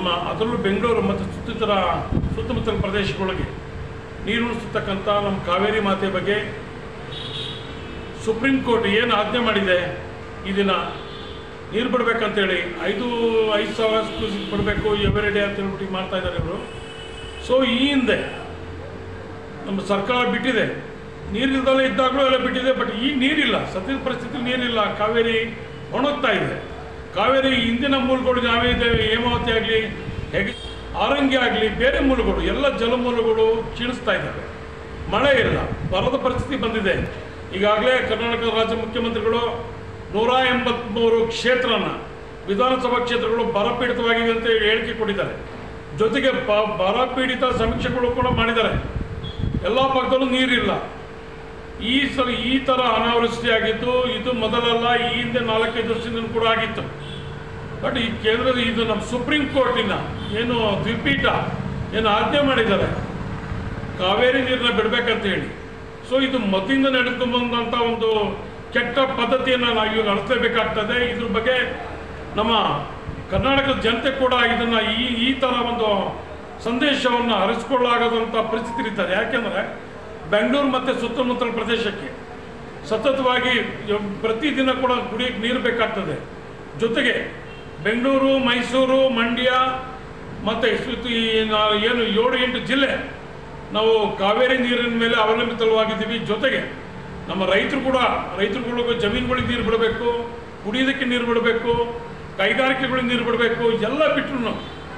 ನಮ್ಮ ಅದರಲ್ಲೂ ಬೆಂಗಳೂರು ಮತ್ತು ಸುತ್ತಮುತ್ತಲ ಸುತ್ತಮುತ್ತಲ ಪ್ರದೇಶಗಳಿಗೆ ನೀರು ಉಣಿಸ್ತಕ್ಕಂಥ ನಮ್ಮ ಕಾವೇರಿ ಮಾತೆ ಬಗ್ಗೆ ಸುಪ್ರೀಂ ಕೋರ್ಟ್ ಏನು ಆಜ್ಞೆ ಮಾಡಿದೆ ಇದನ್ನು ನೀರು ಬಿಡಬೇಕಂತೇಳಿ ಐದು ಐದು ಸಾವಿರ ಕ್ಯೂಸಿಕ್ ಬಿಡಬೇಕು ಎವರಿ ಡೇ ಅಂತ ಹೇಳ್ಬಿಟ್ಟು ಮಾಡ್ತಾ ಇದ್ದಾರೆ ಇವರು ಸೊ ಈ ಹಿಂದೆ ನಮ್ಮ ಸರ್ಕಾರ ಬಿಟ್ಟಿದೆ ನೀರಿಲ್ದಲೇ ಇದ್ದಾಗಲೂ ಎಲ್ಲ ಬಿಟ್ಟಿದೆ ಬಟ್ ಈಗ ನೀರಿಲ್ಲ ಸದ್ಯದ ಪರಿಸ್ಥಿತಿ ನೀರಿಲ್ಲ ಕಾವೇರಿ ಒಣಗ್ತಾ ಇದೆ ಕಾವೇರಿ ಹಿಂದಿನ ಮೂಲಗಳು ನಾವೇ ಇದ್ದೇವೆ ಹೇಮಾವತಿ ಆಗಲಿ ಹೇಗೆ ಆರಂಗಿ ಆಗಲಿ ಬೇರೆ ಮೂಲಗಳು ಎಲ್ಲ ಜಲಮೂಲಗಳು ಕ್ಷೀಣಿಸ್ತಾ ಇದ್ದಾವೆ ಮಳೆ ಇಲ್ಲ ಬರದ ಪರಿಸ್ಥಿತಿ ಬಂದಿದೆ ಈಗಾಗಲೇ ಕರ್ನಾಟಕ ರಾಜ್ಯ ಮುಖ್ಯಮಂತ್ರಿಗಳು ನೂರ ಎಂಬತ್ತ್ಮೂರು ಕ್ಷೇತ್ರನ ವಿಧಾನಸಭಾ ಕ್ಷೇತ್ರಗಳು ಬರಪೀಡಿತವಾಗಿವೆ ಅಂತ ಹೇಳಿಕೆ ಕೊಟ್ಟಿದ್ದಾರೆ ಜೊತೆಗೆ ಬ ಬರಪೀಡಿತ ಸಮೀಕ್ಷೆಗಳು ಕೂಡ ಮಾಡಿದ್ದಾರೆ ಎಲ್ಲ ಭಾಗದಲ್ಲೂ ನೀರಿಲ್ಲ ಈ ಸಲ ಈ ಥರ ಅನಾವೃಷ್ಟಿ ಆಗಿತ್ತು ಇದು ಮೊದಲಲ್ಲ ಈ ಹಿಂದೆ ನಾಲ್ಕೈದು ವರ್ಷದಿಂದ ಕೂಡ ಆಗಿತ್ತು ಬಟ್ ಈ ಕೇಂದ್ರದ ಇದು ನಮ್ಮ ಸುಪ್ರೀಂ ಕೋರ್ಟಿನ ಏನು ದ್ವಿಪೀಠ ಏನು ಆಜ್ಞೆ ಮಾಡಿದ್ದಾರೆ ಕಾವೇರಿ ನೀರನ್ನ ಬಿಡಬೇಕಂತ ಹೇಳಿ ಸೊ ಇದು ಮೊದಲಿಂದ ನಡೆದುಕೊಂಬಂದಂಥ ಒಂದು ಕೆಟ್ಟ ಪದ್ಧತಿಯನ್ನು ನಾವು ಇವಾಗ ಅಳಿಸಲೇಬೇಕಾಗ್ತದೆ ಇದ್ರ ಬಗ್ಗೆ ನಮ್ಮ ಕರ್ನಾಟಕದ ಜನತೆ ಕೂಡ ಇದನ್ನು ಈ ಈ ಥರ ಒಂದು ಸಂದೇಶವನ್ನು ಹರಿಸ್ಕೊಳ್ಳಾಗದಂಥ ಪರಿಸ್ಥಿತಿ ಇರ್ತಾರೆ ಯಾಕೆಂದರೆ ಬೆಂಗಳೂರು ಮತ್ತು ಸುತ್ತಮುತ್ತಲ ಪ್ರದೇಶಕ್ಕೆ ಸತತವಾಗಿ ಯ- ಪ್ರತಿದಿನ ಕೂಡ ಕುಡಿಯೋಕ್ಕೆ ನೀರು ಬೇಕಾಗ್ತದೆ ಜೊತೆಗೆ ಬೆಂಗಳೂರು ಮೈಸೂರು ಮಂಡ್ಯ ಮತ್ತು ಸುತ್ತ ಈ ನಾ- ಏನು ಏಳು ಎಂಟು ಜಿಲ್ಲೆ ನಾವು ಕಾವೇರಿ ನೀರಿನ ಮೇಲೆ ಅವಲಂಬಿತವಾಗಿದ್ದೀವಿ ಜೊತೆಗೆ ನಮ್ಮ ರೈತರು ಕೂಡ ರೈತರುಗಳಿಗೂ ಜಮೀನುಗಳಿಗೆ ನೀರು ಬಿಡಬೇಕು ಕುಡಿಯೋದಕ್ಕೆ ನೀರು ಬಿಡಬೇಕು ಕೈಗಾರಿಕೆಗಳಿಗೆ ನೀರು ಬಿಡಬೇಕು ಎಲ್ಲ ಬಿಟ್ಟರು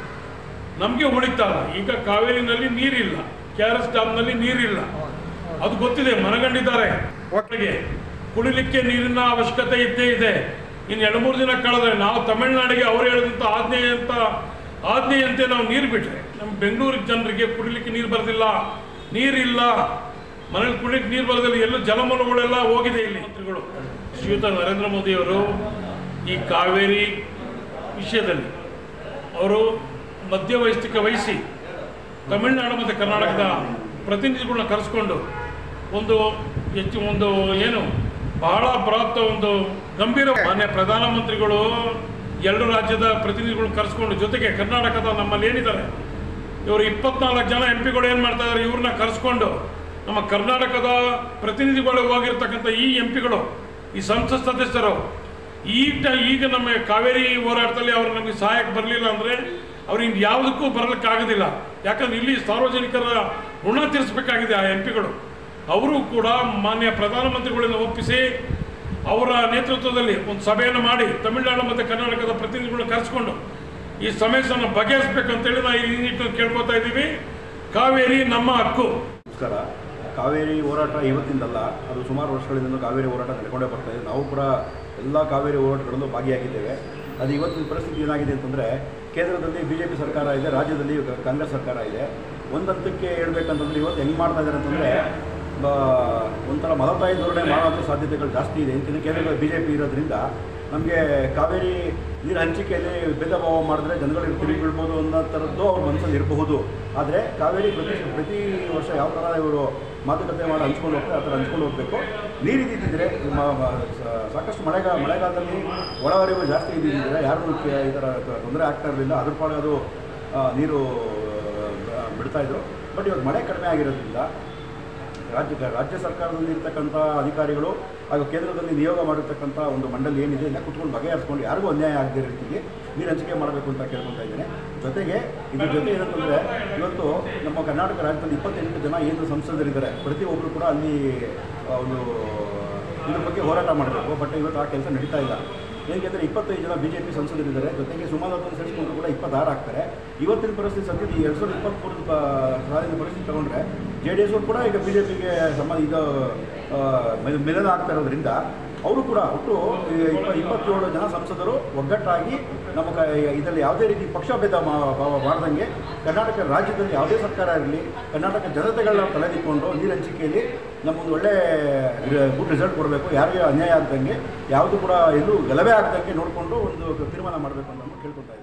ನಮಗೆ ಉಳಿತಲ್ಲ ಈಗ ಕಾವೇರಿನಲ್ಲಿ ನೀರಿಲ್ಲ ಕೆ ಆರ್ ಎಸ್ ಡ್ಯಾಮ್ನಲ್ಲಿ ನೀರಿಲ್ಲ ಅದು ಗೊತ್ತಿದೆ ಮನಗಂಡಿದ್ದಾರೆ ಒಟ್ಟಿಗೆ ಕುಡಿಲಿಕ್ಕೆ ನೀರಿನ ಅವಶ್ಯಕತೆ ಇದ್ದೇ ಇದೆ ಇನ್ನು ಎರಡು ಮೂರು ದಿನ ಕಳೆದ್ರೆ ನಾವು ತಮಿಳುನಾಡಿಗೆ ಅವ್ರು ಹೇಳಿದಂಥ ಆಜ್ಞೆ ಅಂತ ಆಜ್ಞೆಯಂತೆ ನಾವು ನೀರು ಬಿಟ್ರೆ ನಮ್ಮ ಬೆಂಗಳೂರು ಜನರಿಗೆ ಕುಡಿಲಿಕ್ಕೆ ನೀರು ಬರೋದಿಲ್ಲ ನೀರಿಲ್ಲ ಮನೇಲಿ ಕುಡಿಲಿಕ್ಕೆ ನೀರು ಬರೋದಿಲ್ಲ ಎಲ್ಲ ಜಲಮೂಲಗಳೆಲ್ಲ ಹೋಗಿದೆ ಇಲ್ಲಿ ಮಂತ್ರಿಗಳು ಶ್ರೀಯುತ ನರೇಂದ್ರ ಮೋದಿಯವರು ಈ ಕಾವೇರಿ ವಿಷಯದಲ್ಲಿ ಅವರು ಮಧ್ಯವಯಸ್ತಿಕೆ ವಹಿಸಿ ತಮಿಳುನಾಡು ಮತ್ತು ಕರ್ನಾಟಕದ ಪ್ರತಿನಿಧಿಗಳನ್ನ ಕರೆಸ್ಕೊಂಡು ಒಂದು ಹೆಚ್ಚು ಒಂದು ಏನು ಬಹಳ ಬೃಹತ್ ಒಂದು ಗಂಭೀರ ಮಾನ್ಯ ಪ್ರಧಾನಮಂತ್ರಿಗಳು ಎರಡು ರಾಜ್ಯದ ಪ್ರತಿನಿಧಿಗಳನ್ನ ಕರೆಸ್ಕೊಂಡು ಜೊತೆಗೆ ಕರ್ನಾಟಕದ ನಮ್ಮಲ್ಲಿ ಏನಿದ್ದಾರೆ ಇವರು ಇಪ್ಪತ್ನಾಲ್ಕು ಜನ ಎಂ ಪಿಗಳು ಏನು ಮಾಡ್ತಾ ಇದ್ದಾರೆ ಇವ್ರನ್ನ ಕರೆಸ್ಕೊಂಡು ನಮ್ಮ ಕರ್ನಾಟಕದ ಪ್ರತಿನಿಧಿಗಳು ಹೋಗಿರ್ತಕ್ಕಂಥ ಈ ಎಂ ಪಿಗಳು ಈ ಸಂಸತ್ ಸದಸ್ಯರು ಈಗ ಈಗ ನಮ್ಮ ಕಾವೇರಿ ಹೋರಾಟದಲ್ಲಿ ಅವರು ನಮಗೆ ಸಹಾಯಕ್ಕೆ ಬರಲಿಲ್ಲ ಅಂದರೆ ಅವ್ರಿಗೆ ಯಾವುದಕ್ಕೂ ಬರಲಿಕ್ಕಾಗೋದಿಲ್ಲ ಯಾಕಂದ್ರೆ ಇಲ್ಲಿ ಸಾರ್ವಜನಿಕರ ಋಣ ತೀರಿಸಬೇಕಾಗಿದೆ ಆ ಎಂ ಪಿಗಳು ಅವರು ಕೂಡ ಮಾನ್ಯ ಪ್ರಧಾನಮಂತ್ರಿಗಳನ್ನ ಒಪ್ಪಿಸಿ ಅವರ ನೇತೃತ್ವದಲ್ಲಿ ಒಂದು ಸಭೆಯನ್ನು ಮಾಡಿ ತಮಿಳುನಾಡು ಮತ್ತು ಕರ್ನಾಟಕದ ಪ್ರತಿನಿಧಿಗಳನ್ನ ಕರೆಸ್ಕೊಂಡು ಈ ಸಮಸ್ಯೆಯನ್ನು ಬಗೆಹರಿಸಬೇಕು ಅಂತೇಳಿ ನಾವು ಈ ನಿಟ್ಟಿನಲ್ಲಿ ಕೇಳ್ಕೊತಾ ಇದ್ದೀವಿ ಕಾವೇರಿ ನಮ್ಮ ಹಕ್ಕು ನಮಸ್ಕಾರ ಕಾವೇರಿ ಹೋರಾಟ ಇವತ್ತಿಂದಲ್ಲ ಅದು ಸುಮಾರು ವರ್ಷಗಳಿಂದ ಕಾವೇರಿ ಹೋರಾಟ ನಡ್ಕೊಂಡೇ ಬರ್ತಾ ಇದೆ ನಾವು ಕೂಡ ಎಲ್ಲ ಕಾವೇರಿ ಹೋರಾಟಗಳಲ್ಲೂ ಭಾಗಿಯಾಗಿದ್ದೇವೆ ಅದು ಇವತ್ತಿನ ಪರಿಸ್ಥಿತಿ ಏನಾಗಿದೆ ಅಂತಂದರೆ ಕೇಂದ್ರದಲ್ಲಿ ಬಿ ಜೆ ಪಿ ಸರ್ಕಾರ ಇದೆ ರಾಜ್ಯದಲ್ಲಿ ಕ- ಕಾಂಗ್ರೆಸ್ ಸರ್ಕಾರ ಇದೆ ಒಂದು ಹಂತಕ್ಕೆ ಹೇಳ್ಬೇಕಂತಂದ್ರೆ ಇವತ್ತು ಹೆಂಗೆ ಮಾಡ್ತಾ ಇದ್ದಾರೆ ಅಂತಂದರೆ ಒಂಥರ ಮಲತಾಯಿ ಧೋರಣೆ ಮಾಡೋಂಥ ಸಾಧ್ಯತೆಗಳು ಜಾಸ್ತಿ ಇದೆ ಯಾಕೆಂದರೆ ಕೇಂದ್ರದಲ್ಲಿ ಬಿ ಜೆ ಪಿ ಇರೋದ್ರಿಂದ ನಮಗೆ ಕಾವೇರಿ ನೀರು ಹಂಚಿಕೆಯಲ್ಲಿ ಭೇದ ಭಾವ ಮಾಡಿದ್ರೆ ಜನಗಳಿಗೆ ತಿರುಗಿ ಬೀಳ್ಬೋದು ಅನ್ನೋ ಥರದ್ದು ಅವ್ರ ಮನಸ್ಸಲ್ಲಿ ಇರಬಹುದು ಆದರೆ ಕಾವೇರಿ ಪ್ರತಿ ಪ್ರತಿ ವರ್ಷ ಯಾವ ಥರ ಇವರು ಮಾತುಕತೆ ಮಾಡಿ ಹಂಚ್ಕೊಂಡು ಹೋಗ್ತಾರೆ ಆ ಥರ ಹಂಚ್ಕೊಂಡು ಹೋಗಬೇಕು ನೀರು ಇದ್ದಿದ್ದರೆ ಮ- ಮ- ಸ- ಸಾಕಷ್ಟು ಮಳೆಗಾಲ ಮಳೆಗಾಲದಲ್ಲಿ ಒಳಹರಿವು ಜಾಸ್ತಿ ಇದ್ದಿದ್ದರೆ ಯಾರಿಗೂ ಕೆ- ಈ ಥರ ತೊಂದರೆ ಆಗ್ತಾ ಇರಲಿಲ್ಲ ಅದ್ರ ಪಾಡಿಗೆ ಅದು ಆ, ನೀರು ಆ, ಬಿಡ್ತಾ ಇದ್ರು ಬಟ್ ಇವಾಗ ಮಳೆ ಕಡಿಮೆ ಆಗಿರೋದ್ರಿಂದ ರಾಜ್ಯ ರಾಜ್ಯ ಸರ್ಕಾರದಲ್ಲಿ ಇರ್ತಕ್ಕಂಥ ಅಧಿಕಾರಿಗಳು ಹಾಗೂ ಕೇಂದ್ರದಲ್ಲಿ ನಿಯೋಗ ಮಾಡಿರ್ತಕ್ಕಂಥ ಒಂದು ಮಂಡಳಿ ಏನಿದೆ ಇಲ್ಲ ಕುತ್ಕೊಂಡು ಬಗೆಹರಿಸ್ಕೊಂಡು ಯಾರಿಗೂ ಅನ್ಯಾಯ ಆಗದೇ ರೀತಿಗೆ ನೀರು ಹಂಚಿಕೆ ಮಾಡಬೇಕು ಅಂತ ಕೇಳ್ಕೊತಾ ಇದ್ದೇನೆ ಜೊತೆಗೆ ಇದ್ರ ಜೊತೆ ಏನಂತಂದರೆ ಇವತ್ತು ನಮ್ಮ ಕರ್ನಾಟಕ ರಾಜ್ಯದಲ್ಲಿ ಇಪ್ಪತ್ತೆಂಟು ಜನ ಏನು ಸಂಸದರಿದ್ದಾರೆ ಪ್ರತಿಯೊಬ್ಬರು ಕೂಡ ಅಲ್ಲಿ ಆ, ಒಂದು ಇದ್ರ ಬಗ್ಗೆ ಹೋರಾಟ ಮಾಡಬೇಕು ಬಟ್ ಇವತ್ತು ಆ ಕೆಲಸ ನಡೀತಾ ಇಲ್ಲ ಏಕೆಂದರೆ ಇಪ್ಪತ್ತೈದು ಜನ ಬಿ ಜೆ ಪಿ ಸಂಸದರಿದ್ದಾರೆ ಜೊತೆಗೆ ಸುಮಲತನ ಸೇರಿಸ್ಕೊಂಡು ಕೂಡ ಇಪ್ಪತ್ತಾರು ಆಗ್ತಾರೆ ಇವತ್ತಿನ ಪರಿಸ್ಥಿತಿ ಸದ್ಯದ ಈ ಎರಡು ಸಾವಿರದ ಇಪ್ಪತ್ತ್ಮೂರು ಸಾಲಿನ ಪರಿಸ್ಥಿತಿ ತಗೊಂಡ್ರೆ ಜೆ ಡಿ ಎಸ್ ಕೂಡ ಈಗ ಬಿ ಜೆ ಪಿಗೆ ಸಮ ಇದು ಆ, ಮಿಲ- ಮಿಲನ ಆಗ್ತಾ ಇರೋದ್ರಿಂದ ಅವರು ಕೂಡ ಒಟ್ಟು ಈ ಇಪ್ಪ ಇಪ್ಪತ್ತೇಳು ಜನ ಸಂಸದರು ಒಗ್ಗಟ್ಟಾಗಿ ನಮ್ಮ ಕ ಇದರಲ್ಲಿ ಯಾವುದೇ ರೀತಿ ಪಕ್ಷಭೇದ ಮಾ- ಭಾವ ಮಾಡ್ದಂಗೆ ಕರ್ನಾಟಕ ರಾಜ್ಯದಲ್ಲಿ ಯಾವುದೇ ಸರ್ಕಾರ ಇರಲಿ ಕರ್ನಾಟಕ ಜನತೆಗಳನ್ನ ತಲೆದಿಕ್ಕೊಂಡು ನೀರು ಹಂಚಿಕೆಯಲ್ಲಿ ನಮ್ಮೊಂದು ಒಳ್ಳೆ ಗುಡ್ ರಿಸಲ್ಟ್ ಕೊಡಬೇಕು ಯಾರಿಗೆ ಅನ್ಯಾಯ ಆಗ್ದಂಗೆ ಯಾವುದು ಕೂಡ ಎಲ್ಲೂ ಗಲಭೆ ಆಗ್ದಂಗೆ ನೋಡಿಕೊಂಡು ಒಂದು ತೀರ್ಮಾನ ಮಾಡಬೇಕು ಅಂತ ನಾನು ಕೇಳ್ಕೊತಾ ಇದ್ದೀನಿ